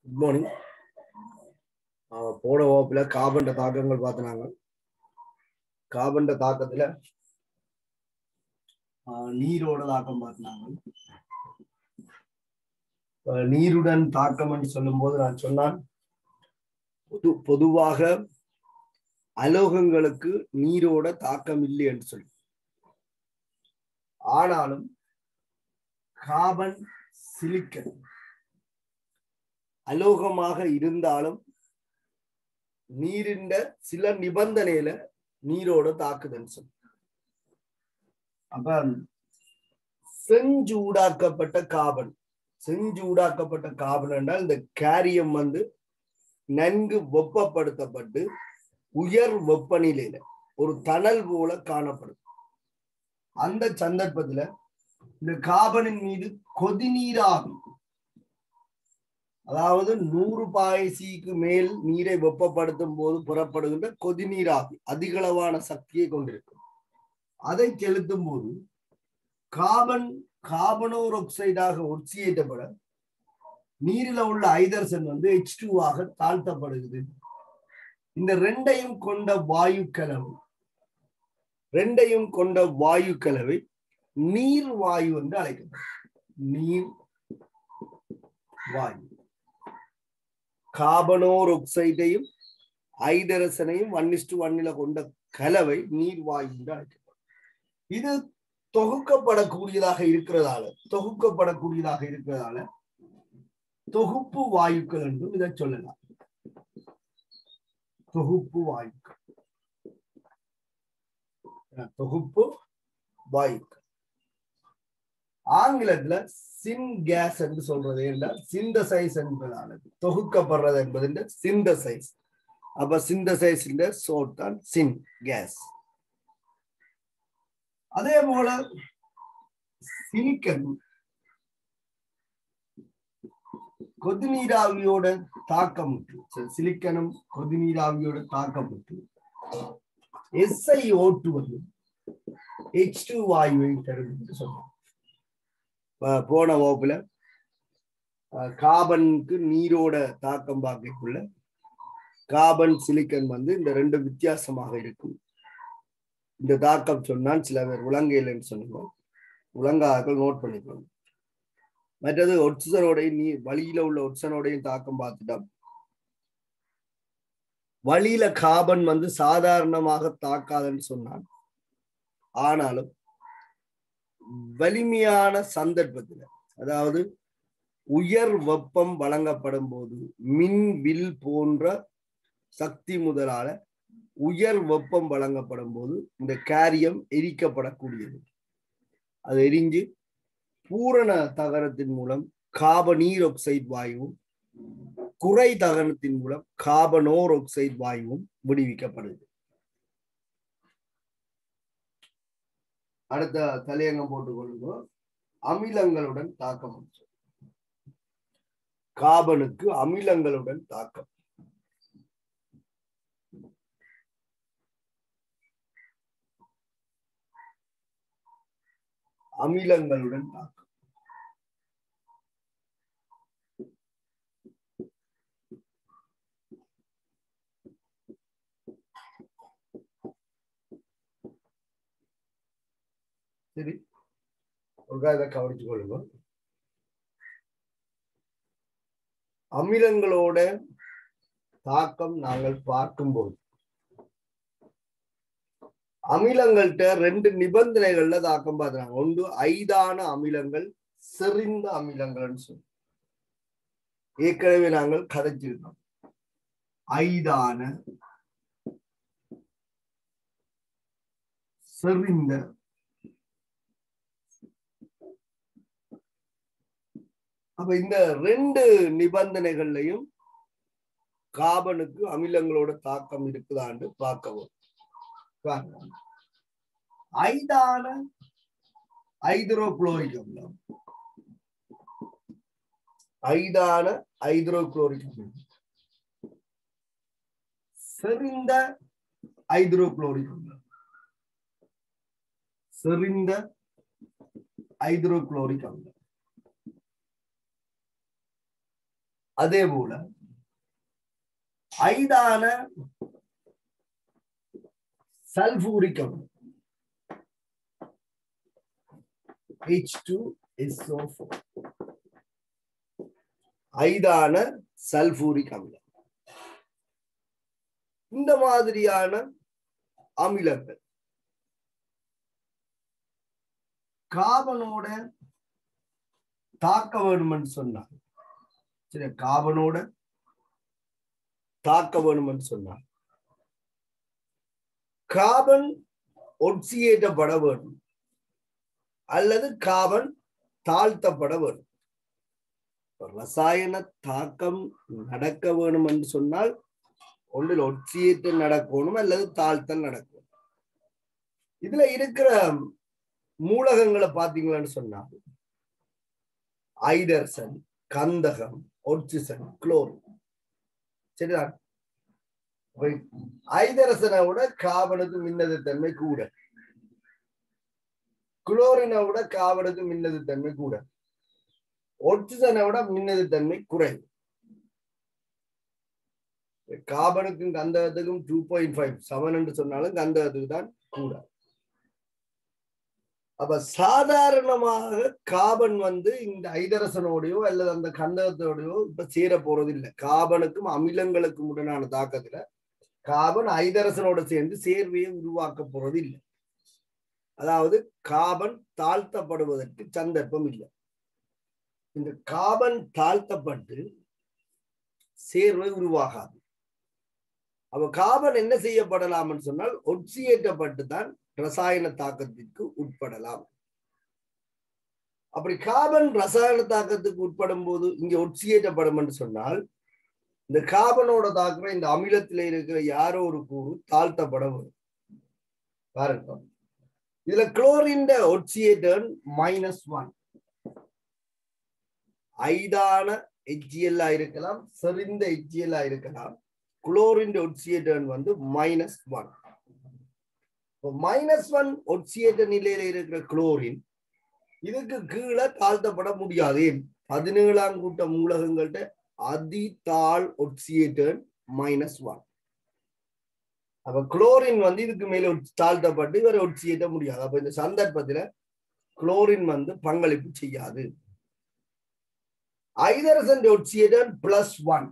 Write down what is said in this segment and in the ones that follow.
Good morning போன வகுப்புல காபண்ட தாக்கங்கள் பார்த்தினாங்க காபண்ட தாக்கத்துல ஆஹ் நீரோட தாக்கம் பார்த்தினாங்க ஆஹ் நீருடன் தாக்கம் சொல்லும் போது நான் சொன்னான் பொது பொதுவாக அலோகங்களுக்கு நீரோட தாக்கம் இல்லை என்று சொல்லி ஆனாலும் காபன் சிலிக்கன் அலோகமாக இருந்தாலும் நீரின் சில நிபந்தனையில நீரோட தாக்குதல் சொல்லு அப்ப செஞ்சூடாக்கப்பட்ட காபன் செஞ்சூடாக்கப்பட்ட காபன் என்றால் இந்த கேரியம் வந்து நன்கு வெப்பப்படுத்தப்பட்டு உயர் வெப்பநிலையில ஒரு தணல் போல காணப்படும் அந்த சந்தர்ப்பத்துல இந்த காபனின் மீது கொதிநீராவி அதாவது நூறு பாய்சிக்கு மேல் நீரை வெப்பப்படுத்தும் போது புறப்படுகின்ற கொதிநீராவி அதிகளவான சக்தியை கொண்டிருக்கும் அதை செலுத்தும் போது காபன் கார்பனோர் ஆக்சைடாக ஒட்சியேற்றப்பட நீரில் உள்ள ஐதர்சன் வந்து எச் ஆக தாழ்த்தப்படுகிறது இந்த ரெண்டையும் கொண்ட வாயு கலவை ரெண்டையும் கொண்ட வாயு கலவை நீர் வாயு என்று அழைக்கப்படும் நீர் வாயு கார்பனோர் ஒக்சைடையும் ஐதரசனையும் ஒன் இஸ்டு ஒன்னில கொண்ட கலவை நீர் வாயு என்று அழைக்கப்படும் இது தொகுக்கப்படக்கூடியதாக இருக்கிறதால தொகுக்கப்படக்கூடியதாக இருக்கிறதால தொகுப்பு வாயுக்கள் என்றும் இதை சொல்லலாம் தொகுப்பு வாயுக்கள் தொகுப்பு வாயுக்கள் ஆங்கிலத்துல சின் கேஸ் என்று சொல்றது என்றால் சிந்தசைஸ் என்பதானது தொகுக்கப்படுறது என்பது சிந்தசைஸ் அப்ப சிந்தசைஸ் சோட் தான் சின் கேஸ் அதே போல சிலிக்கன் கொதிநீராவியோட தாக்கம் சிலிக்கனும் கொதிநீராவியோட தாக்கப்பட்டு எஸ்ஐ ஓட்டு வந்து எச் டூ வாயுவை தரும் என்று சொன்னோம் போன வகுப்புல காபனுக்கு நீரோட தாக்கம் பார்க்கக்குள்ள காபன் சிலிக்கன் வந்து இந்த ரெண்டு வித்தியாசமாக இருக்கும் இந்த தாக்கம் சொன்னால் சில பேர் உலங்கையிலன்னு சொன்னோம் உலங்காக்கள் நோட் பண்ணிக்கணும் மற்றது ஒட்சனோடையும் நீ வழியில உள்ள ஒட்சனோடையும் தாக்கம் பார்த்துட்டோம் வழியில காபன் வந்து சாதாரணமாக தாக்காதுன்னு சொன்னான் ஆனாலும் வலிமையான சந்தர்ப்பத்துல அதாவது உயர் வெப்பம் வழங்கப்படும் போது மின் வில் போன்ற சக்தி முதலால உயர் வெப்பம் வழங்கப்படும் போது இந்த கேரியம் எரிக்கப்படக்கூடியது அது எரிஞ்சு பூரண தகரத்தின் மூலம் காபனீர் ஆக்சைடு வாயுவும் குறை தகனத்தின் மூலம் காபனோர் ஆக்சைடு வாயுவும் விடுவிக்கப்படுது அடுத்த தலையங்கம் போட்டுக் கொள்ளுங்க அமிலங்களுடன் தாக்கம் காபனுக்கு அமிலங்களுடன் தாக்கம் அமிலங்களுடன் தாக்கம் சரி ஒரு இதை கவனிச்சு கொள்ளுங்க அமிலங்களோட தாக்கம் நாங்கள் பார்க்கும்போது அமிலங்கள்கிட்ட ரெண்டு நிபந்தனைகள்ல தாக்கம் பார்த்துறாங்க ஒன்று ஐதான அமிலங்கள் செறிந்த அமிலங்கள்னு சொல்லி ஏற்கனவே நாங்கள் கதைச்சிருந்தோம் ஐதான செறிந்த அப்ப இந்த ரெண்டு நிபந்தனைகள்லையும் காபனுக்கு அமிலங்களோட தாக்கம் இருக்குதான்னு பார்க்கவும் ஐதான ஐதரோகுளோரிக் அமிலம் ஐதான ஐதரோகுளோரிக் அமிலம் செறிந்த ஐதரோகுளோரிக் அமிலம் செறிந்த ஐதரோகுளோரிக் அமிலம் அதே போல ஐதான சல்பூரிக் அமிலம் H2SO4 ஐதான சல்பூரிக் அமிலம் இந்த மாதிரியான அமிலங்கள் காபனோட தாக்க வேணும்னு சொன்னாங்க சரி காபனோட தாக்க வேணும்னு சொன்னாங்க காபன் ஒட்சியேற்றப்பட வேண்டும் அல்லது காபன் தாழ்த்தப்பட வேண்டும் ரசாயன தாக்கம் நடக்க வேணும் என்று சொன்னால் ஒன்றில் ஒட்சியேற்றம் நடக்கணும் அல்லது தாழ்த்தல் நடக்கும் இதுல இருக்கிற மூலகங்களை பாத்தீங்களான்னு சொன்னா ஐடர்சன் கந்தகம் ஒட்சிசன் குளோர் சரிதான் ஐதரசனை விட காவனுக்கு மின்னது தன்மை கூட குளோரினை விட காவனுக்கு மின்னது தன்மை கூட ஒட்சிசனை விட மின்னது தன்மை குறைவு காபனுக்கும் கந்தகத்துக்கும் டூ பாயிண்ட் ஃபைவ் செவன் என்று சொன்னாலும் கந்தகத்துக்கு தான் கூட அப்ப சாதாரணமாக காபன் வந்து இந்த ஐதரசனோடையோ அல்லது அந்த கந்தகத்தோடையோ இப்ப சேர போறது இல்லை காபனுக்கும் அமிலங்களுக்கும் உடனான தாக்கத்துல காபன் ஐதரசனோட சேர்ந்து சேர்வையை உருவாக்க போறது இல்லை அதாவது காபன் தாழ்த்தப்படுவதற்கு சந்தர்ப்பம் இல்லை இந்த காபன் தாழ்த்தப்பட்டு சேர்வை உருவாகாது அப்ப காபன் என்ன செய்யப்படலாம்னு சொன்னால் ஒட்சியேற்றப்பட்டு தான் ரசாயன தாக்கத்திற்கு உட்படலாம் அப்படி காபன் ரசாயன தாக்கத்துக்கு உட்படும் போது இங்க ஒட்சியேற்றப்படும் என்று சொன்னால் இந்த காபனோட தாக்குற இந்த அமிலத்தில இருக்கிற யாரோ ஒரு கூறு தாழ்த்தப்பட வரும் பாருங்க இதுல குளோரின் ஒட்சியேட்டர் மைனஸ் ஒன் ஐதான எச்சிஎல் இருக்கலாம் செறிந்த எச்சிஎல் இருக்கலாம் குளோரின் ஒட்சியேட்டர் வந்து மைனஸ் ஒன் மைனஸ் ஒன் ஒட்சியேட்ட நிலையில இருக்கிற குளோரின் இதுக்கு கீழே தாழ்த்தப்பட முடியாது பதினேழாம் கூட்ட மூலகங்கள்ட்ட அதிதாழ் ஒட்சியேட்டர் மைனஸ் ஒன் அப்ப குளோரின் வந்து இதுக்கு மேல தாழ்த்தப்பட்டு இவரை ஒட்சியேட்ட முடியாது அப்ப இந்த சந்தர்ப்பத்துல குளோரின் வந்து பங்களிப்பு செய்யாது ஐதரசன் ஒட்சியேட்டர் பிளஸ் ஒன்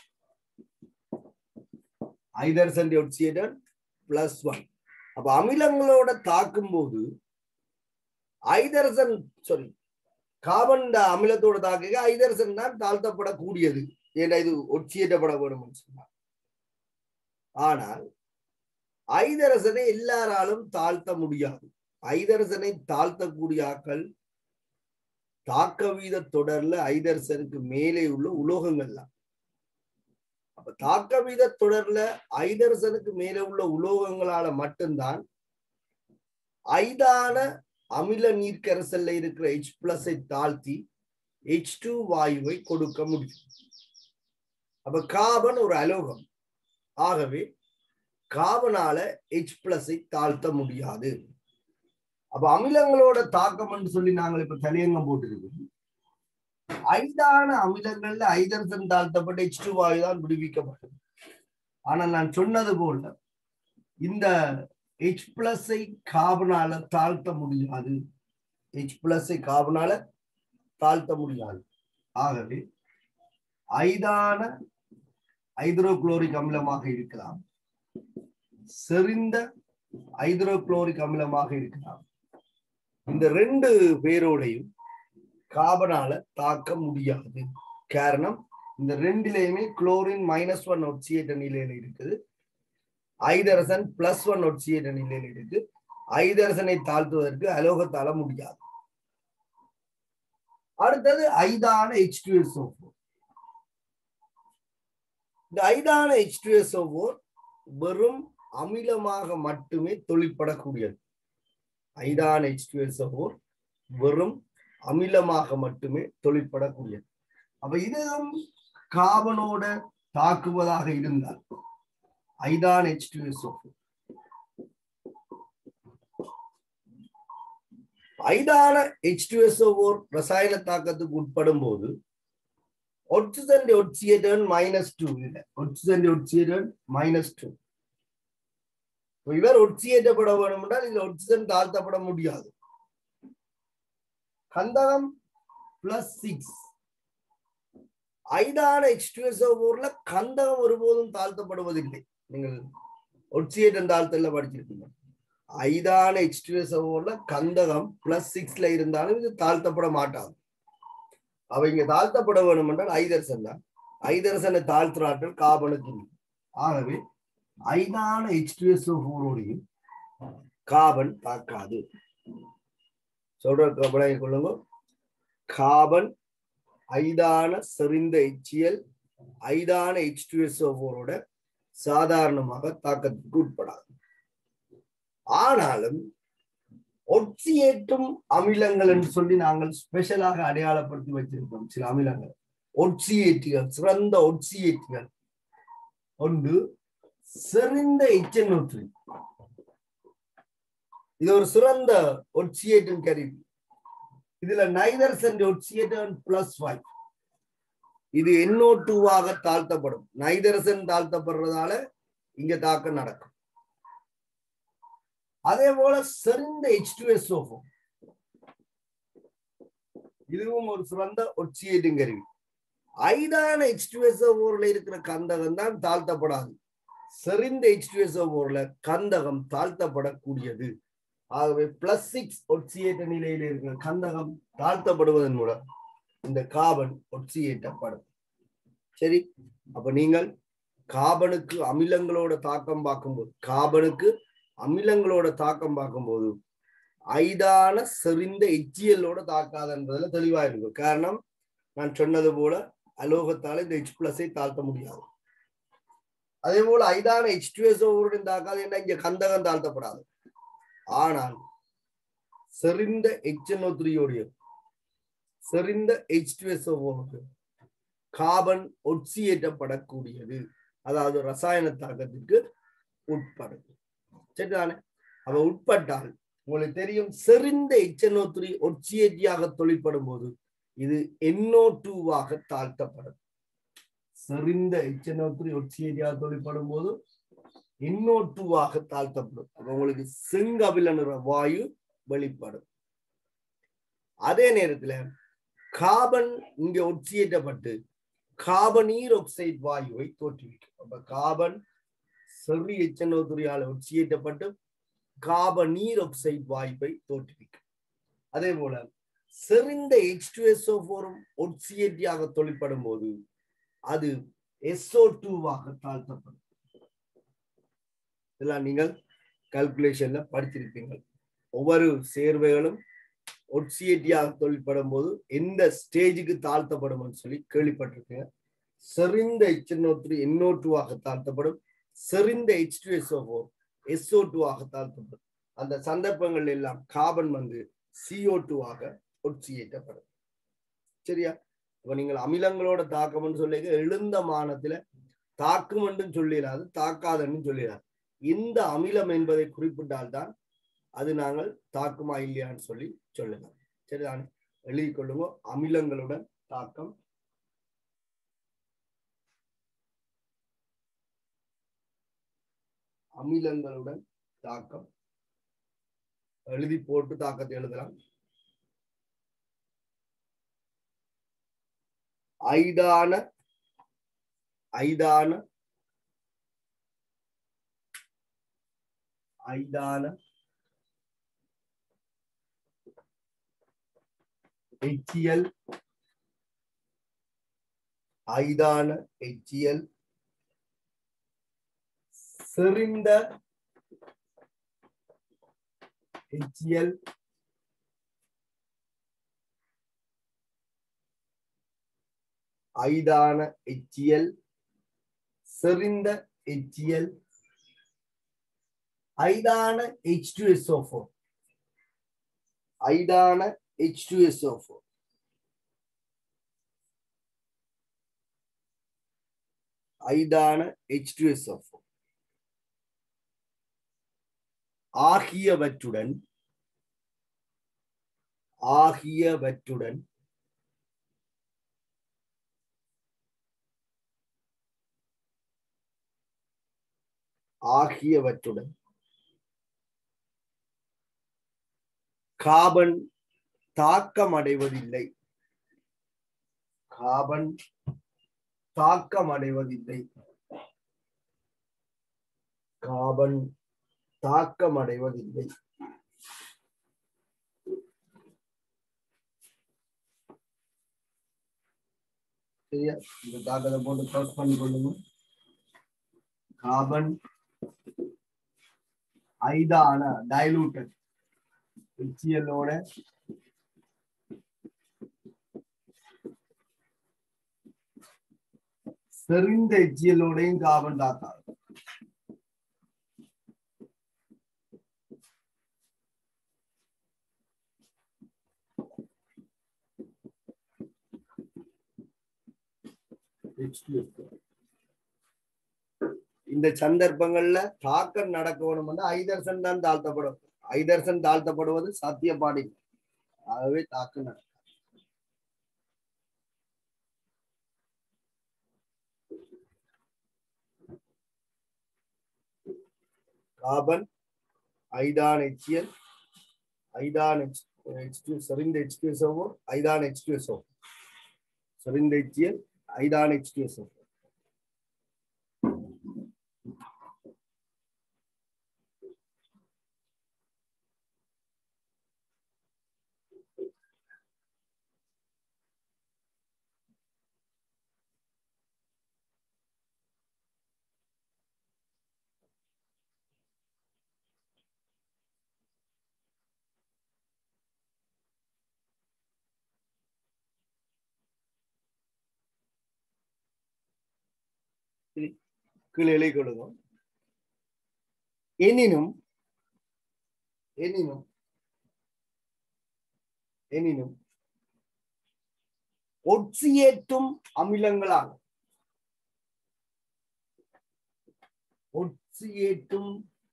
ஐதரசன் ஒட்சியேட்டர் பிளஸ் ஒன் அப்ப அமிலங்களோட தாக்கும் போது ஐதரசன் சாரி கார்பன் அமிலத்தோட தாக்க ஐதரசன் தான் தாழ்த்தப்படக்கூடியது ஏன்னா இது ஒட்சியேற்றப்பட வேணும்னு சொன்னார் ஆனால் ஐதரசனை எல்லாராலும் தாழ்த்த முடியாது ஐதரசனை தாழ்த்தக்கூடிய ஆக்கள் தாக்க வீத தொடர்ல ஐதரசனுக்கு மேலே உள்ள உலோகங்கள் தான் அப்ப தாக்க வீத தொடர்ல ஐதரசனுக்கு மேலே உள்ள உலோகங்களால மட்டும்தான் ஐதான அமில நீர்க்கரசல்ல இருக்கிற ஹெச் பிளஸை தாழ்த்தி ஹெச் டூ வாயுவை கொடுக்க முடியும் அப்ப காபன் ஒரு அலோகம் ஆகவே காபனால ஹெச் பிளஸை தாழ்த்த முடியாது அப்ப அமிலங்களோட தாக்கம் சொல்லி நாங்கள் இப்ப தலையங்கம் போட்டிருக்கோம் ஐதான அமிலங்கள்ல ஐதரசன் தாழ்த்தப்பட்ட ஹெச் டூ வாயு தான் விடுவிக்கப்பட்டது ஆனால் நான் சொன்னது போல இந்த ஹெச் பிளஸை காபனால தாழ்த்த முடியாது ஹெச் பிளஸை காபனால தாழ்த்த முடியாது ஆகவே ஐதான ஹைட்ரோகுளோரிக் அமிலமாக இருக்கலாம் செறிந்த ஹைட்ரோகுளோரிக் அமிலமாக இருக்கலாம் இந்த ரெண்டு பேரோடையும் காபனால தாக்க முடியாது காரணம் இந்த ரெண்டிலையுமே குளோரின் மைனஸ் ஒன் ஒட்சியேட்ட நிலையில இருக்குது ஐதரசன் பிளஸ் ஒன் ஒட்சியேட்ட நிலையில இருக்கு ஐதரசனை தாழ்த்துவதற்கு அலோகத்தால முடியாது அடுத்தது ஐதான ஹெச் டூ எஸ் இந்த ஐதான ஹெச் டூ எஸ் வெறும் அமிலமாக மட்டுமே தொழிற்படக்கூடியது ஐதான ஹெச் டூ எஸ் வெறும் அமிலமாக மட்டுமே தொழிற்படக்கூடியது அப்ப இதுவும் காபனோட தாக்குவதாக இருந்தால் ஐதான் ஹெச் டூ எஸ் ஐதான ஹெச் டூ எஸ் ரசாயன தாக்கத்துக்கு உட்படும் போது ஒட்சிஜன் ஒட்சியேட்டன் மைனஸ் டூ இல்ல ஒட்சிஜன் ஒட்சியேட்டன் மைனஸ் டூ இவர் ஒட்சியேற்றப்பட வேண்டும் என்றால் இதுல ஒட்சிஜன் தாழ்த்தப்பட முடியாது கந்தகம் பிளஸ் சிக்ஸ் ஐதான எக்ஸ்டியூஎஸ்ஓ ஊர்ல கந்தகம் ஒருபோதும் தாழ்த்தப்படுவதில்லை நீங்கள் ஒட்சியேட்டன் தாழ்த்தல படிச்சிருக்கீங்க ஐதான எக்ஸ்டியூஎஸ்ஓ ஊர்ல கந்தகம் பிளஸ் சிக்ஸ்ல இருந்தாலும் இது தாழ்த்தப்பட மாட்டாது அவ இங்க தாழ்த்தப்பட வேண்டும் என்றால் ஐதரசன் தான் ஐதரசனை தாழ்த்துறாற்றல் காபனுக்கு இல்லை. ஆகவே ஐதான எக்ஸ்டியூஎஸ்ஓ ஊரோடையும் காபன் தாக்காது சொல்ற கபலை கொள்ளுங்க காபன் ஐதான செறிந்த எச்சியல் ஐதான எச் டூ எஸ் ஓட சாதாரணமாக தாக்கத்துக்கு உட்படாது ஆனாலும் ஒட்சியேற்றும் அமிலங்கள் என்று சொல்லி நாங்கள் ஸ்பெஷலாக அடையாளப்படுத்தி வச்சிருக்கோம் சில அமிலங்கள் ஒட்சியேற்றிகள் சிறந்த ஒட்சியேற்றிகள் ஒன்று செறிந்த எச்சநூற்று இது ஒரு சிறந்த ஒட்சியேற்றும் கருவி இதுல நைதர் சென்ட் ஒட்சியேட்டன் பிளஸ் ஃபைவ் இது எண்ணோ டூவாக தாழ்த்தப்படும் நைதரசன் தாழ்த்தப்படுறதால இங்க தாக்கம் நடக்கும் அதே போல செறிந்த எச் டூ எஸ் இதுவும் ஒரு சிறந்த ஒட்சியேட்டிங் கருவி ஐதான எச் டூ எஸ் இருக்கிற கந்தகம் தான் தாழ்த்தப்படாது செறிந்த எச் டூ எஸ் கந்தகம் தாழ்த்தப்படக்கூடியது ஆகவே பிளஸ் சிக்ஸ் ஒட்சியேட்ட நிலையில் இருக்கிற கந்தகம் தாழ்த்தப்படுவதன் மூலம் இந்த காபன் ஒட்சியேற்றப்படும் சரி அப்ப நீங்கள் காபனுக்கு அமிலங்களோட தாக்கம் பார்க்கும்போது காபனுக்கு அமிலங்களோட தாக்கம் பார்க்கும்போது ஐதான செறிந்த எச்சியலோட தாக்காதன்றதுல தெளிவா இருக்கும் காரணம் நான் சொன்னது போல அலோகத்தால இந்த எச் பிளஸை தாழ்த்த முடியாது அதே போல ஐதான எச் டூ எஸ் தாக்காது என்ன இங்க கந்தகம் தாழ்த்தப்படாது ஆனால் செறிந்த எச்என்ஓ செறிந்த எச் டூ எஸ் கார்பன் ஒட்சியேற்றப்படக்கூடியது அதாவது ரசாயன தாக்கத்துக்கு உட்படும் சரிதானே அவ உட்பட்டால் உங்களுக்கு தெரியும் செறிந்த எச்என்ஓ த்ரீ ஒட்சியேற்றியாக தொழிற்படும் போது இது என்ஓ டூவாக தாழ்த்தப்படும் செறிந்த எச்என்ஓ த்ரீ ஒட்சியேற்றியாக தொழிற்படும் போது என்ஓ டூவாக தாழ்த்தப்படும் அப்ப உங்களுக்கு செங்கபில நிற வாயு வெளிப்படும் அதே நேரத்துல கார்பன் இங்க ஒட்சியேற்றப்பட்டு கார்பனீர் ஆக்சைடு வாயுவை தோற்றுவிக்கும் அப்ப கார்பன் செறி எச்சனோ துறையால் ஒட்சியேற்றப்பட்டு கார்பனீர் ஆக்சைடு வாயுவை தோற்றுவிக்கும் அதே போல செறிந்த எச் டூ எஸ்ஓ போரும் ஒட்சியேற்றியாக தொழிற்படும் போது அது எஸ்ஓ டூவாக தாழ்த்தப்படும் இதெல்லாம் நீங்கள் கால்குலேஷன்ல படிச்சிருப்பீங்க ஒவ்வொரு சேர்வைகளும் ஒட்சியேட்டியாக தொழிற்படும் போது எந்த ஸ்டேஜுக்கு தாழ்த்தப்படும் சொல்லி கேள்விப்பட்டிருக்கீங்க செறிந்த எச்என்ஓ த்ரீ என்ஓ டூவாக தாழ்த்தப்படும் செறிந்த H two SO four SO டூவாக தாழ்த்தப்படும் அந்த சந்தர்ப்பங்கள் எல்லாம் கார்பன் வந்து சிஓ டூவாக ஒட்சியேற்றப்படும் சரியா இப்ப நீங்கள் அமிலங்களோட தாக்கம்னு சொல்லி எழுந்த மானத்துல தாக்கும் என்றும் சொல்லிடாது தாக்காதுன்னு சொல்லிடாது இந்த அமிலம் என்பதை குறிப்பிட்டால்தான் அது நாங்கள் தாக்குமா இல்லையான்னு சொல்லி சொல்லலாம் சரிதானே எழுதி கொள்ளுங்க அமிலங்களுடன் தாக்கம் அமிலங்களுடன் தாக்கம் எழுதி போட்டு தாக்கத்தை எழுதலாம் ஐதான ஐதான ஐதான எச்சியல் ஐதான எச்சியல் செறிந்த எச்சியல் ஐதான எச்சியல் செறிந்த எச்சியல் ஐதான H two S O four ஐதான H two S O four ஐதான H two S O four ஆகியவற்றுடன் ஆகியவற்றுடன் ஆகியவற்றுடன் கார்பன் தாக்கம் அடைவதில்லை கார்பன் தாக்கம் அடைவதில்லை கார்பன் தாக்கம் அடைவதில்லை சரியா இந்த தாக்கத்தை போட்டு க்ளோஸ் பண்ணி கொள்ளுங்க கார்பன் ஐதான டைலூட்டட் ஹெச்சிஎல்லோட செறிந்த ஹெச்சிஎல்லோடையும் கார்பன் தாக்காது இந்த சந்தர்ப்பங்கள்ல தாக்கம் நடக்கணும்னா ஐதர்சன் தான் தாழ்த்தப்படும் ஐதர்சன் தாழ்த்தப்படுவது சாத்தியப்பாடி ஆகவே தாக்கம் நடக்கும் கார்பன் ஐதான் எச்சியல் ஐதான் எச் செறிந்த எச்கியூஎஸ்ஓ ஐதான் எச்கியூஎஸ்ஓ செறிந்த எச்சியல் ஐதான் எச்கியூஎஸ்ஓ கீழே எழுதி கொடுங்க எனினும் எனினும் எனினும் ஒட்சியேற்றும் அமிலங்களாக ஒட்சியேற்றும்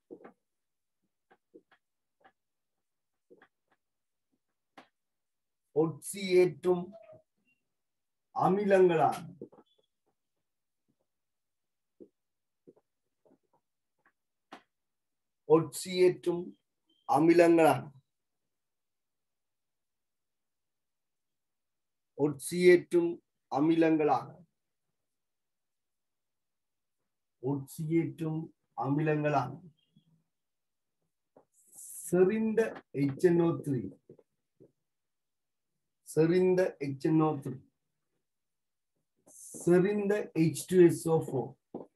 ஒட்சியேற்றும் அமிலங்களாக ஒட்சியேற்றும் அமிலங்களான ஒட்சியேற்றும் அமிலங்களாக ஒட்சியேற்றும் அமிலங்களான செறிந்த HNO த்ரீ செறிந்த HNO த்ரீ செறிந்த H2SO4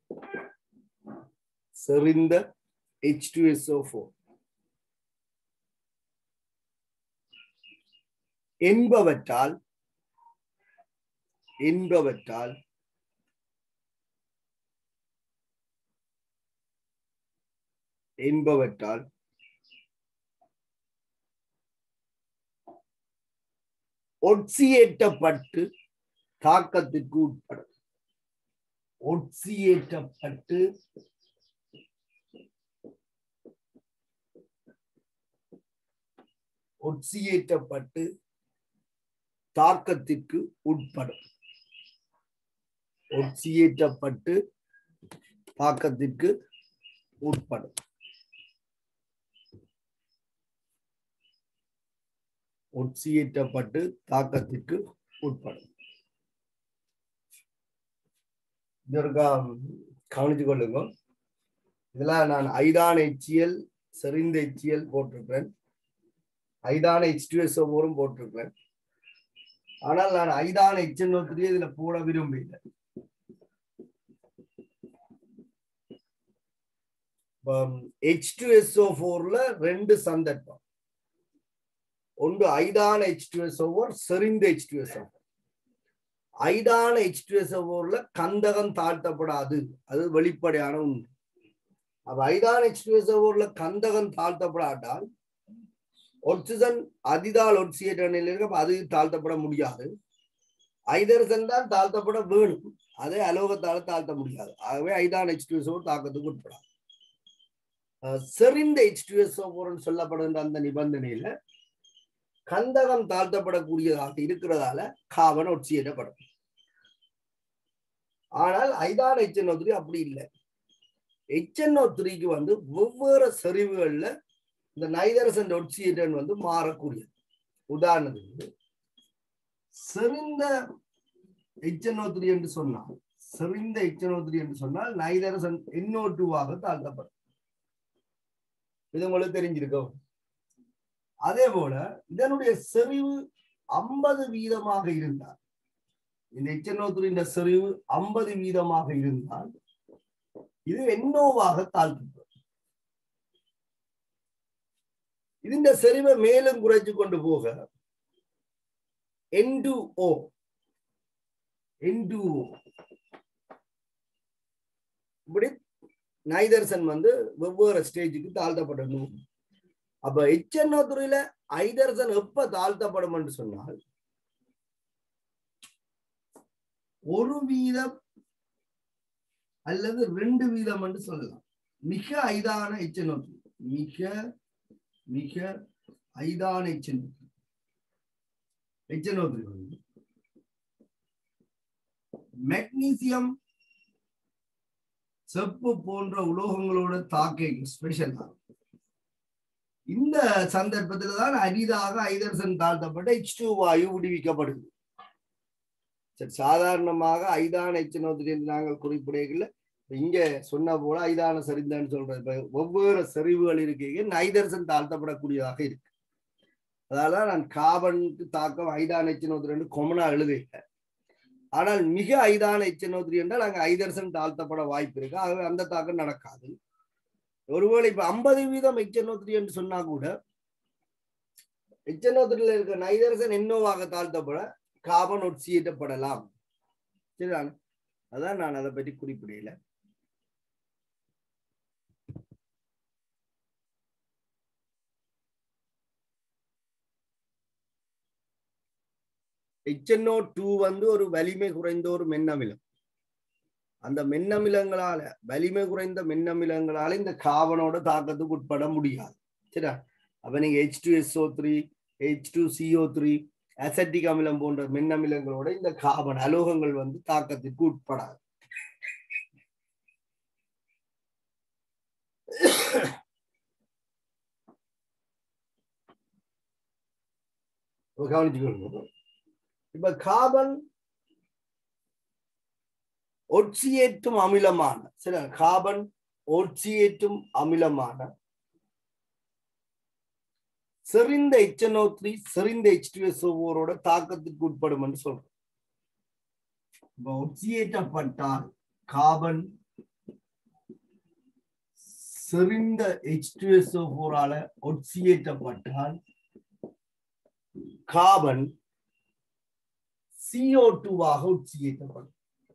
செறிந்த H2SO4 என்பவற்றால் என்பவற்றால் என்பவற்றால் ஒட்சியேற்றப்பட்டு தாக்கத்திற்கு உட்படும் ஒட்சியேற்றப்பட்டு ஒட்சியேற்றப்பட்டு தாக்கத்திற்கு உட்படும் ஒட்சியேற்றப்பட்டு தாக்கத்திற்கு உட்படும் ஒட்சியேற்றப்பட்டு தாக்கத்திற்கு உட்படும் இதற்கா கவனித்து கொள்ளுங்க இதெல்லாம் நான் ஐதான் எச்சியல் செறிந்த எச்சியல் போட்டிருக்கிறேன் ஐதான எச் டூ எஸ் ஓரும் போட்டிருக்கிறேன் ஆனால் நான் ஐதான எச் என் இதுல போட விரும்பல ஹெச் டூ எஸ் ஓ போர்ல ரெண்டு சந்தர்ப்பம் ஒன்று ஐதான ஹெச் டூ எஸ் ஓவர் செறிந்த ஹெச் டூ எஸ் ஓ ஐதான ஹெச் டூ எஸ் ஓவர்ல கந்தகம் தாழ்த்தப்படாது அது வெளிப்படையான உண்மை அப்ப ஐதான ஹெச் டூ எஸ் ஓவர்ல கந்தகம் தாழ்த்தப்படாட்டால் ஒட்சிஜன் அதிதால் ஒட்சியேற்ற நிலையில் இருக்க அது தாழ்த்தப்பட முடியாது ஐதரசன் தான் தாழ்த்தப்பட வேணும் அதே அலோகத்தால தாழ்த்த முடியாது ஆகவே ஐதான் ஹெச் டூ தாக்கத்துக்கு உட்படாது செறிந்த ஹெச் டூ எஸ் சொல்லப்படுகின்ற அந்த நிபந்தனையில கந்தகம் தாழ்த்தப்படக்கூடியதாக இருக்கிறதால காவன் ஒட்சியேற்றப்படும் ஆனால் ஐதான் எச் அப்படி இல்லை ஹெச்என்ஓ த்ரீக்கு வந்து வெவ்வேறு செறிவுகள்ல இந்த நைதரசன் ஒட்சியேட்டன் வந்து மாறக்கூடியது உதாரணத்துக்கு செறிந்த ஹெச்என்ஓ த்ரீ என்று சொன்னால் செறிந்த ஹெச்என்ஓ த்ரீ என்று சொன்னால் நைதரசன் என்ஓ டூவாக தாழ்த்தப்படும் இது உங்களுக்கு தெரிஞ்சிருக்கும் அதே போல இதனுடைய செறிவு ஐம்பது வீதமாக இருந்தால் இந்த எச்சநோத்துரின் செறிவு ஐம்பது வீதமாக இருந்தால் இது எண்ணோவாக தாழ்த்தப்படும் ഇതിന്റെ செறிவை மேலும் குறைச்சு கொண்டு போக என் டூ ஓ என் டூ ஓ இப்படி நைதர்சன் வந்து வெவ்வேறு ஸ்டேஜுக்கு தாழ்த்தப்படணும் அப்ப எச்சென்னோ துறையில ஐதர்சன் எப்ப தாழ்த்தப்படும் என்று சொன்னால் ஒரு வீதம் அல்லது ரெண்டு வீதம் என்று சொல்லலாம் மிக ஐதான எச்சென்னோ மிக மிக ஐதான எச்சென்னோ எச்சென்னோ வந்து மெக்னீசியம் செப்பு போன்ற உலோகங்களோட தாக்கை ஸ்பெஷல் தான் இந்த சந்தர்ப்பத்தில் தான் அரிதாக ஐதர்சன் தாழ்த்தப்பட்ட எச் டூ வாயு விடுவிக்கப்படுது சரி சாதாரணமாக ஐதான எச்சனோத்திரி என்று நாங்கள் குறிப்பிடையில் இங்க சொன்ன போல ஐதான சரிந்தான்னு சொல்றது இப்ப ஒவ்வொரு செறிவுகள் இருக்கீங்க நைதர்சன் தாழ்த்தப்படக்கூடியதாக இருக்கு அதால நான் காபனுக்கு தாக்கம் ஐதான எச்சனோத்திரி என்று கொமனா எழுதுகிறேன் ஆனால் மிக ஐதான எச்சனோத்திரி என்றால் அங்க ஐதர்சன் தாழ்த்தப்பட வாய்ப்பு இருக்கு ஆகவே அந்த தாக்கம் நடக்காது ஒருவேளை இப்ப ஐம்பது வீதம் எச்சனோத்திரி என்று சொன்னா கூட எச்சனோத்திரியில இருக்க நைதரசன் என்னோவாக தாழ்த்தப்பட காபன் ஒட்சியிட்டப்படலாம் சரிதான் அதான் நான் அதை பற்றி குறிப்பிடல எச்என்ஓ டூ வந்து ஒரு வலிமை குறைந்த ஒரு மென்னமிலம் அந்த மென்னமிலங்களால வலிமை குறைந்த மென்னமிலங்களால இந்த காவனோட தாக்கத்துக்கு உட்பட முடியாது சரியா அப்ப நீங்க H two SO three H two CO three acetic அமிலம் போன்ற மென்னமிலங்களோட இந்த காபன் அலோகங்கள் வந்து தாக்கத்திற்கு உட்படாது கவனிச்சுக்கொள்ளுங்க இப்ப காபன் ஒட்சியேற்றும் அமிலமான சில காபன் ஒட்சியேற்றும் அமிலமான செறிந்த எச்என்ஓ த்ரீ செறிந்த எச் டூ எஸ் ஓரோட தாக்கத்துக்கு உட்படும் என்று சொல்றோம் ஒட்சியேற்றப்பட்டால் காபன் செறிந்த எச் டூ எஸ் ஓரால ஒட்சியேற்றப்பட்டால் காபன் சிஓ டூவாக ஒட்சியேற்றப்படும்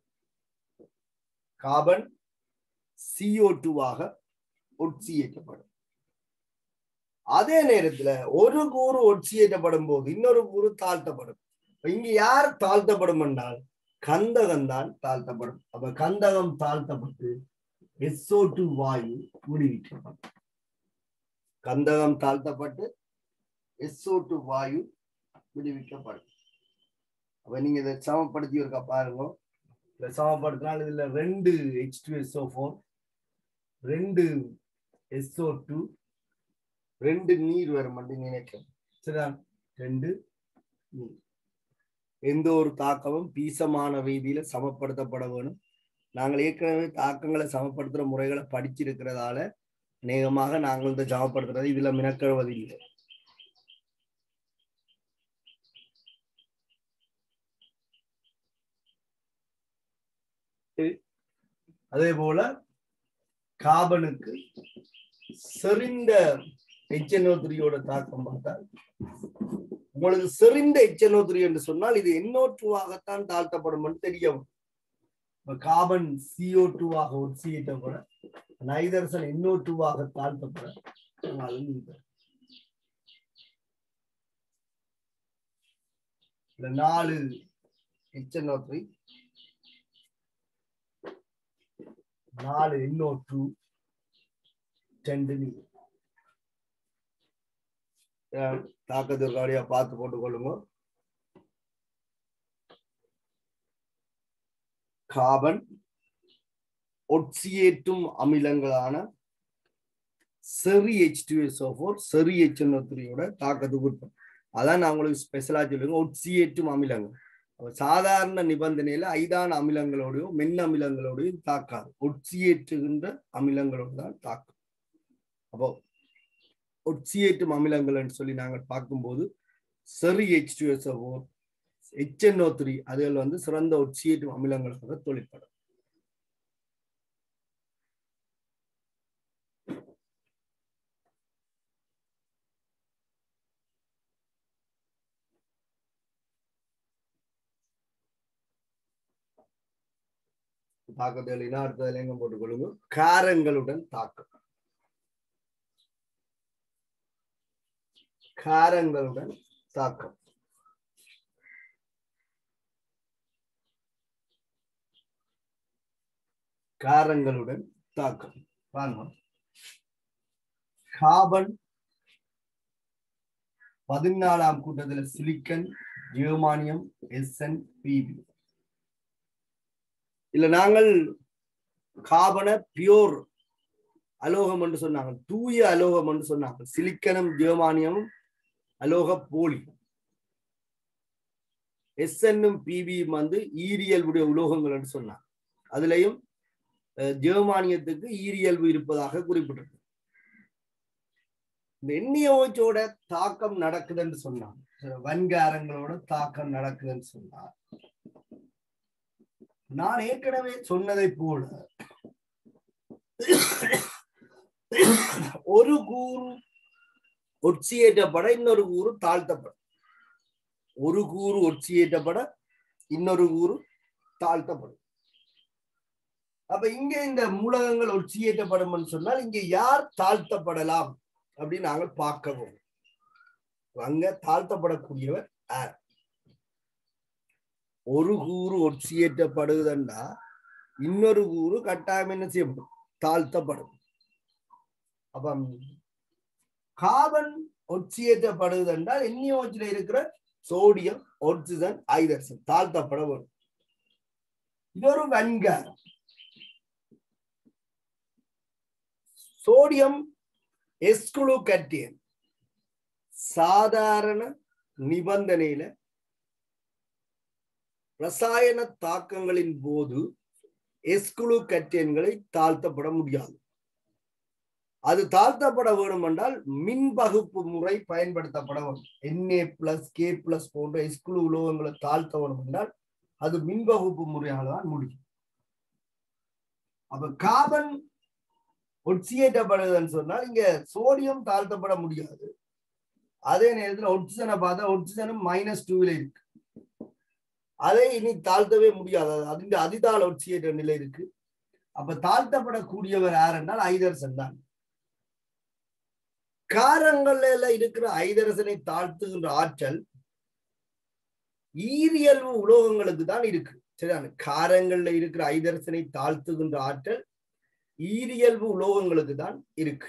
காபன் சிஓ டூவாக ஒட்சியேற்றப்படும் அதே நேரத்துல ஒரு கூறு ஒட்சியேற்றப்படும் போது இன்னொரு கூறு தாழ்த்தப்படும் இங்க யார் தாழ்த்தப்படும் என்றால் கந்தகம் தான் தாழ்த்தப்படும் அப்ப கந்தகம் தாழ்த்தப்பட்டு எஸ்ஓ டூ வாயு விடுவிக்கப்படும் கந்தகம் தாழ்த்தப்பட்டு எஸ்ஓ டூ வாயு விடுவிக்கப்படும் அப்ப நீங்க இதை சமப்படுத்தி இருக்கா பாருங்க இதை சமப்படுத்தினால் இதுல ரெண்டு ஹெச் டூ எஸ்ஓ ஃபோர் ரெண்டு எஸ்ஓ டூ ரெண்டு நீர் வரும் அப்படின்னு நினைக்கிறேன் சரிதா ரெண்டு நீர் எந்த ஒரு தாக்கமும் பீசமான ரீதியில சமப்படுத்தப்பட வேணும் நாங்கள் ஏற்கனவே தாக்கங்களை சமப்படுத்துற முறைகளை படிச்சிருக்கிறதால அநேகமாக நாங்கள் இந்த சமப்படுத்துறது இதுல மினக்கழுவது இல்லை அதே போல காபனுக்கு செறிந்த எச்என்ஓ த்ரீயோட தாக்கம் பார்த்தால் உங்களுக்கு செறிந்த எச்என்ஓ த்ரீ என்று சொன்னால் இது என்ஓ டூவாகத்தான் தாழ்த்தப்படும் என்று தெரியும் காபன் சிஓ டூவாக ஒட்சியிட்டப்பட நைதர்சன் என்ஓ டூவாக தாழ்த்தப்பட இந்த நாலு எச்என்ஓ த்ரீ நாலு என்ஓ டூ ரெண்டு நீர் தாக்கத்திற்காடியா பார்த்து போட்டுக் கொள்ளுங்க காபன் ஒட்சியேற்றும் அமிலங்களான செரி ஹெச் டூ எஸ் ஃபோர் செரி ஹெச் த்ரீயோட தாக்கத்துக்கு உட்படும் அதான் நான் உங்களுக்கு ஸ்பெஷலா சொல்லுங்க ஒட்சியேற்றும் அமிலங்கள் அப்ப சாதாரண நிபந்தனையில ஐதான அமிலங்களோடையும் மென் அமிலங்களோடையும் தாக்காது ஒட்சியேற்றுகின்ற அமிலங்களோடு தான் தாக்கும் அப்போ ஒட்சியேற்றும் அமிலங்கள்னு சொல்லி நாங்கள் பார்க்கும்போது செரி H two S four HNO three அதுகள் வந்து சிறந்த ஒட்சியேற்றும் அமிலங்களாக தொழிற்படும் தாக்கத்தில் அடுத்ததுல எங்க போட்டுக்கொள்ளுங்க காரங்களுடன் தாக்கம் காரங்களுடன் தாக்கம் காரங்களுடன் தாக்கம் பாருங்க கார்பன் பதினாலாம் கூட்டத்தில் சிலிக்கன் ஜெர்மானியம் எஸ்என் பிபி இல்ல நாங்கள் காபன பியோர் அலோகம் என்று சொன்னாங்க தூய அலோகம் என்று சொன்னாங்க சிலிக்கனும் ஜெர்மானியமும் அலோக போலி எஸ்என்னும் பிபியும் வந்து ஈரியல்புடைய உலோகங்கள் என்று சொன்னாங்க அதுலயும் ஜெர்மானியத்துக்கு ஈரியல்பு இருப்பதாக குறிப்பிட்டிருக்கு இந்த எண்ணியோச்சோட தாக்கம் நடக்குதுன்னு சொன்னாங்க வன்காரங்களோட தாக்கம் நடக்குதுன்னு சொன்னார் நான் ஏற்கனவே சொன்னதை போல ஒரு கூறு ஒட்சியேற்றப்பட இன்னொரு கூறு தாழ்த்தப்படும் ஒரு கூறு ஒட்சியேற்றப்பட இன்னொரு கூறு தாழ்த்தப்படும் அப்ப இங்க இந்த மூலகங்கள் ஒட்சியேற்றப்படும் சொன்னால் இங்க யார் தாழ்த்தப்படலாம் அப்படின்னு நாங்கள் பார்க்கவும் அங்க தாழ்த்தப்படக்கூடியவர் யார் ஒரு கூறு ஒட்சியேற்றப்படுவதென்றா இன்னொரு கூறு கட்டாயம் என்ன செய்யப்படும் தாழ்த்தப்படும் அப்ப கார்பன் ஒட்சியேற்றப்படுவது என்றால் எண்ணியோச்சில் இருக்கிற சோடியம் ஒட்சிஜன் ஐதர்சன் தாழ்த்தப்பட வரும் இது ஒரு வன்காரம் சோடியம் எஸ்குழு கட்டியன் சாதாரண நிபந்தனையில ரசாயன தாக்கங்களின் போது எஸ்குழு கட்டியன்களை தாழ்த்தப்பட முடியாது அது தாழ்த்தப்பட வேண்டும் என்றால் மின் பகுப்பு முறை பயன்படுத்தப்பட வேண்டும் என்ஏ பிளஸ் கே பிளஸ் போன்ற எஸ்குழு உலோகங்களை தாழ்த்த வேண்டும் என்றால் அது மின் பகுப்பு முறையாக தான் முடியும் அப்ப கார்பன் ஒட்சியேற்றப்படுதுன்னு சொன்னால் இங்க சோடியம் தாழ்த்தப்பட முடியாது அதே நேரத்தில் ஒட்சிஜனை பார்த்தா ஒட்சிஜனும் மைனஸ் டூவில் இருக்கு அதை இனி தாழ்த்தவே முடியாது அதிக அதிதாள ஒட்சியேற்ற நிலை இருக்கு அப்ப தாழ்த்தப்படக்கூடியவர் யார் என்றால் ஐதரசன் தான் காரங்கள்ல இருக்கிற ஐதரசனை தாழ்த்துகின்ற ஆற்றல் ஈரியல்பு உலோகங்களுக்கு தான் இருக்கு சரியான காரங்கள்ல இருக்கிற ஐதரசனை தாழ்த்துகின்ற ஆற்றல் ஈரியல்பு உலோகங்களுக்கு தான் இருக்கு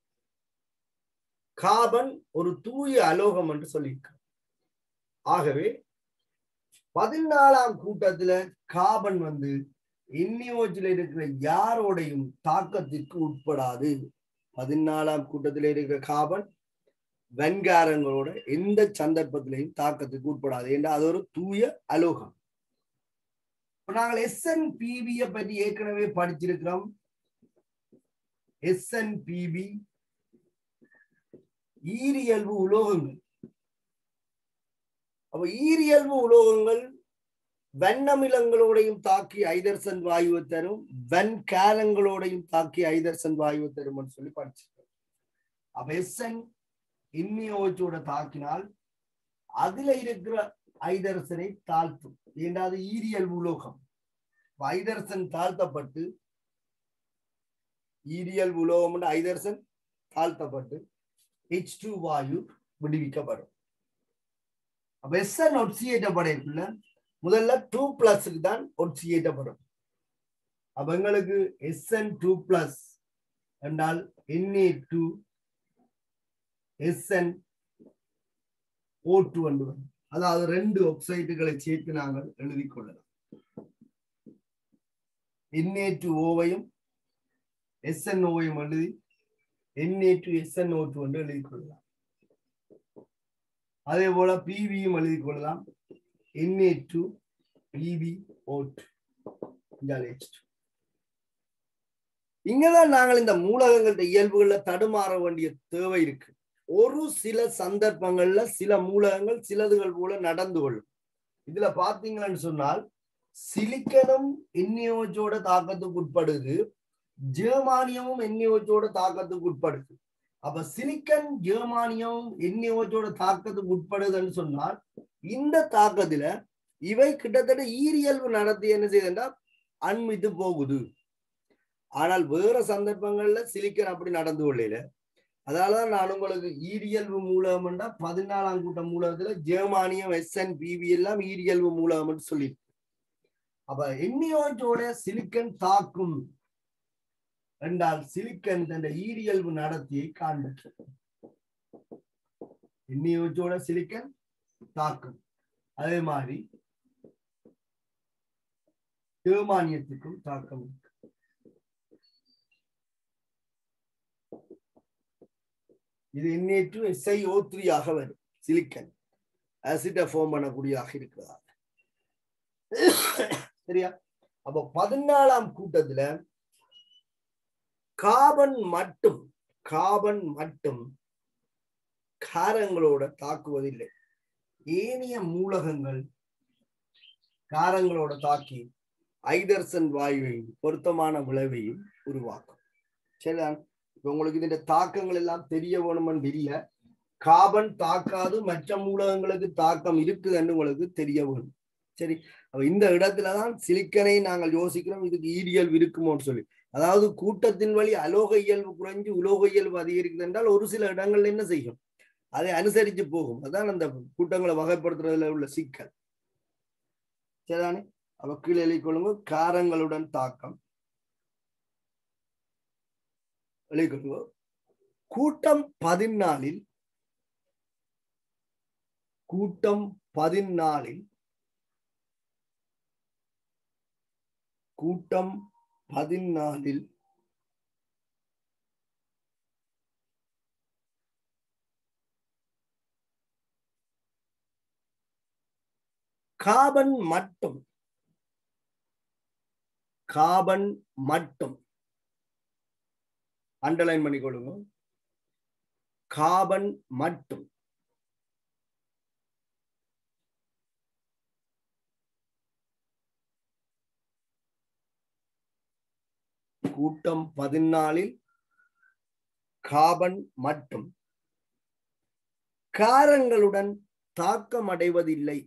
காபன் ஒரு தூய அலோகம் என்று சொல்லியிருக்கு ஆகவே பதினாலாம் கூட்டத்துல காபன் வந்து எண்ணியோச்சில் இருக்கிற யாரோடையும் தாக்கத்திற்கு உட்படாது பதினாலாம் கூட்டத்தில் இருக்கிற காபன் வெண்காரங்களோட எந்த சந்தர்ப்பத்திலையும் தாக்கத்துக்கு உட்படாது ஏன்னா அது ஒரு தூய அலோகம் நாங்கள் எஸ்என் பிபிய பற்றி ஏற்கனவே படிச்சிருக்கிறோம் எஸ்என் பிபி ஈரியல்பு உலோகங்கள் அப்ப ஈரியல்பு உலோகங்கள் வெண்ணமிலங்களோடையும் தாக்கி ஐதர்சன் வாயுவை தரும் வெண்காரங்களோடையும் தாக்கி ஐதர்சன் வாயுவை தரும் சொல்லி படிச்சிருக்கோம் அப்ப எஸ்என் இன்மியோச்சோட தாக்கினால் அதுல இருக்கிற ஐதரசனை தாழ்த்தும் ஏன்னா அது ஈரியல் உலோகம் ஐதரசன் தாழ்த்தப்பட்டு ஈரியல் உலோகம் ஐதரசன் தாழ்த்தப்பட்டு ஹெச் டூ வாயு விடுவிக்கப்படும் அப்ப எஸ்என் ஒட்சியேற்றப்படைக்குள்ள முதல்ல டூ பிளஸ்க்கு தான் ஒட்சியேற்றப்படும் அப்ப எங்களுக்கு எஸ்என் டூ பிளஸ் என்றால் NA two SN O two என்று வரும் அதாவது ரெண்டு ஒப்சைட்டுகளை சேர்த்து நாங்கள் எழுதி கொள்ளலாம் என்ஏ டூ ஓவையும் எஸ்என்ஓவையும் எழுதி என்ஏ டு எஸ்என்ஓ டூ என்று எழுதி கொள்ளலாம் அதே போல பிவியும் எழுதி கொள்ளலாம் என்ஏ டு பிவி ஓ இங்கதான் நாங்கள் இந்த மூலகங்கள இயல்புகள்ல தடுமாற வேண்டிய தேவை இருக்கு ஒரு சில சந்தர்ப்பங்கள்ல சில மூலகங்கள் சிலதுகள் போல நடந்து கொள்ளும் இதுல பாத்தீங்கன்னு சொன்னால் சிலிக்கனும் என்னியோச்சோட தாக்கத்துக்கு உட்படுது ஜெர்மானியமும் என்னியோச்சோட தாக்கத்துக்கு உட்படுது அப்ப சிலிக்கன் ஜெர்மானியம் என்னியோச்சோட தாக்கத்துக்கு உட்படுதுன்னு சொன்னால் இந்த தாக்கத்துல இவை கிட்டத்தட்ட ஈரியல்பு நடத்தி என்ன செய்யுதுன்னா அண்மித்து போகுது ஆனால் வேற சந்தர்ப்பங்கள்ல சிலிக்கன் அப்படி நடந்து கொள்ளையில அதனாலதான் நான் உங்களுக்கு ஈரியல்பு மூலகம்னா பதினாலாம் கூட்ட மூலகத்துல ஜெர்மானியம் எஸ்என் பிவி எல்லாம் ஈரியல்பு மூலகம்னு சொல்லி அப்ப எண்ணியோட்டோட சிலிக்கன் தாக்கும் என்றால் சிலிக்கன் தன் ஈரியல்பு நடத்தியை காண்பிக்கிறது எண்ணியோட்டோட சிலிக்கன் தாக்கும் அதே மாதிரி ஜெர்மானியத்துக்கும் தாக்கம் இருக்கு இது NA two SI O three ஆக வரும் சிலிக்கன் ஆசிட்டை ஃபார்ம் பண்ணக்கூடியதாக இருக்கிறதா சரியா அப்ப பதினாலாம் கூட்டத்துல காபன் மட்டும் காபன் மட்டும் காரங்களோட தாக்குவதில்லை ஏனைய மூலகங்கள் காரங்களோட தாக்கி ஐதர்சன் வாயுவையும் பொருத்தமான விளைவையும் உருவாக்கும் சரிதான் இப்ப உங்களுக்கு இதுல தாக்கங்கள் எல்லாம் தெரிய வேணும்னு இல்ல காபன் தாக்காது மற்ற மூலகங்களுக்கு தாக்கம் இருக்குதுன்னு உங்களுக்கு தெரிய வேணும் சரி அப்ப இந்த இடத்துலதான் சிலிக்கனை நாங்கள் யோசிக்கிறோம் இதுக்கு ஈரியல்பு இருக்குமோன்னு சொல்லி அதாவது கூட்டத்தின் வழி அலோக இயல்பு குறைஞ்சு உலோக இயல்பு அதிகரிக்குது என்றால் ஒரு சில இடங்கள்ல என்ன செய்யும் அதை அனுசரிச்சு போகும் அதான் அந்த கூட்டங்களை வகைப்படுத்துறதுல உள்ள சிக்கல் சரிதானே அவ கீழே எழுதிக்கொள்ளுங்க காரங்களுடன் தாக்கம் எழுதிக்கொள்ளுங்க கூட்டம் பதினாலில் கூட்டம் பதினாலில் கூட்டம் பதினாலில் காபன் மட்டும் காபன் மட்டும் அண்டர்லைன் பண்ணிக்கொள்ளுங்க காபன் மட்டும் கூட்டம் பதினாலில் காபன் மட்டும் காரங்களுடன் தாக்கம் அடைவதில்லை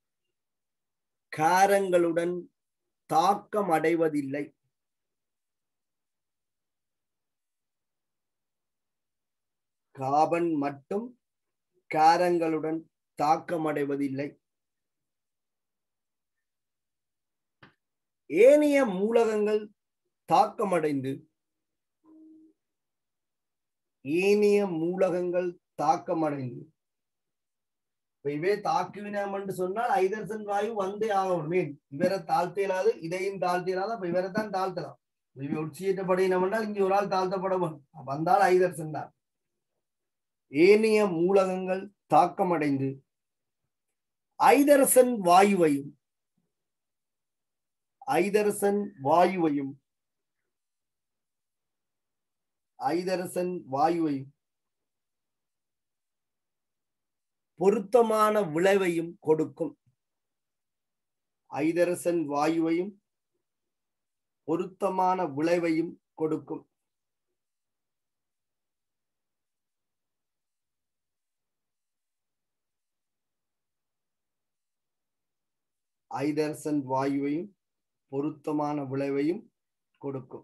காரங்களுடன் தாக்கம் அடைவதில்லை காபன் மட்டும் காரங்களுடன் தாக்கம் அடைவதில்லை ஏனைய மூலகங்கள் தாக்கமடைந்து ஏனைய மூலகங்கள் தாக்கமடைந்து இவே தாக்குவினம் என்று சொன்னால் ஐதர்சன் வாயு வந்தே ஆகணும் மீன் இவரை தாழ்த்தியலாது இதையும் தாழ்த்தியலாது அப்ப இவரை தான் தாழ்த்தலாம் இவை உச்சியேற்றப்படினம் என்றால் இங்க ஒரு ஆள் தாழ்த்தப்பட வேண்டும் வந்தால் ஐதர்சன் தான் ஏனைய மூலகங்கள் தாக்கமடைந்து ஐதரசன் வாயுவையும் ஐதரசன் வாயுவையும் ஐதரசன் வாயுவையும் பொருத்தமான விளைவையும் கொடுக்கும் ஐதரசன் வாயுவையும் பொருத்தமான விளைவையும் கொடுக்கும் ஐதரசன் வாயுவையும் பொருத்தமான விளைவையும் கொடுக்கும்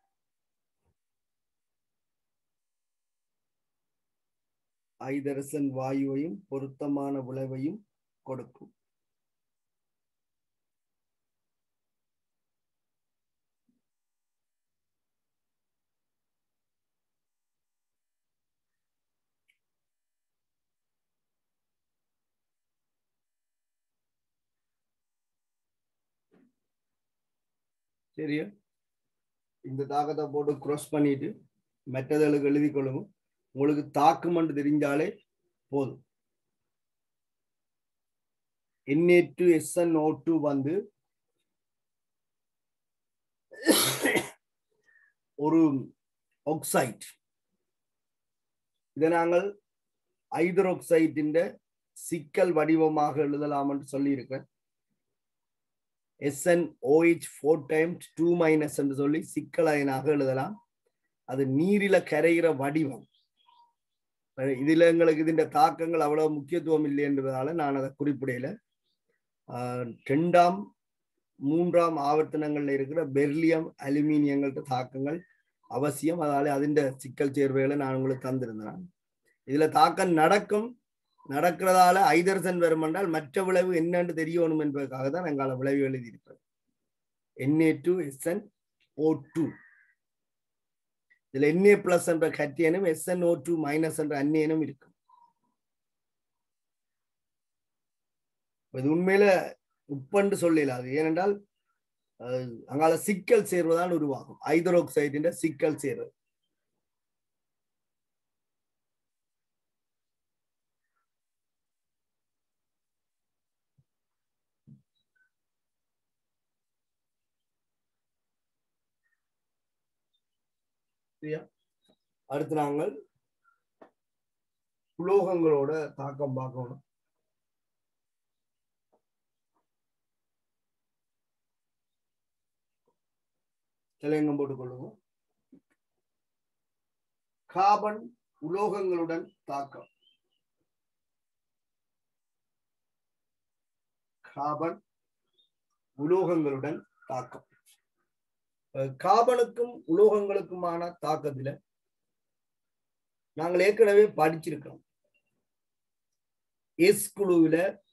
ஐதரசன் வாயுவையும் பொருத்தமான விளைவையும் கொடுக்கும் சரியா இந்த தாக்கத்தை போட்டு cross பண்ணிட்டு மெட்டதலுக்கு எழுதி கொள்ளுங்க உங்களுக்கு தாக்குமன்று தெரிஞ்சாலே போதும் NA two SN O two வந்து ஒரு ஆக்சைட் இதை நாங்கள் ஐதரோக்சைட்டின் சிக்கல் வடிவமாக எழுதலாம் என்று சொல்லியிருக்கேன் SN OH four times two minus என்று சொல்லி சிக்கல் அயனாக எழுதலாம் அது நீரில கரைகிற வடிவம் அஹ் இதுல எங்களுக்கு இதுன்ற தாக்கங்கள் அவ்வளவு முக்கியத்துவம் இல்லை என்பதால நான் அதை குறிப்பிடையில ஆஹ் ரெண்டாம் மூன்றாம் ஆவர்த்தனங்கள்ல இருக்கிற பெர்லியம் அலுமினியங்கள்ட்ட தாக்கங்கள் அவசியம் அதால அதிண்ட சிக்கல் சேர்வைகளை நான் உங்களுக்கு தந்திருந்தேன் இதுல தாக்கம் நடக்கும் நடக்கிறதால ஐதர்சன் வரும் என்றால் மற்ற விளைவு என்னன்னு தெரியணும் என்பதற்காக தான் எங்கால விளைவு எழுதியிருப்பேன் NA two SN O two இதுல என்ஏ பிளஸ் என்ற கட்டியனும் எஸ்என் ஓ டூ மைனஸ் என்ற அந்நியனும் இருக்கும் இது உண்மையில உப்பண்டு சொல்லலாது ஏனென்றால் அஹ், அங்கால சிக்கல் சேர்வதால் உருவாகும் ஐதரோக்சைடின் சிக்கல் சேர்வு சரியா அடுத்து நாங்கள் உலோகங்களோட தாக்கம் பார்க்கணும் தலையங்கம் போட்டுக்கொள்ளுங்க கார்பன் உலோகங்களுடன் தாக்கம் கார்பன் உலோகங்களுடன் தாக்கம் அஹ் கார்பனுக்கும் உலோகங்களுக்குமான தாக்கத்துல நாங்கள் ஏற்கனவே படிச்சிருக்கோம் எஸ் குழுவில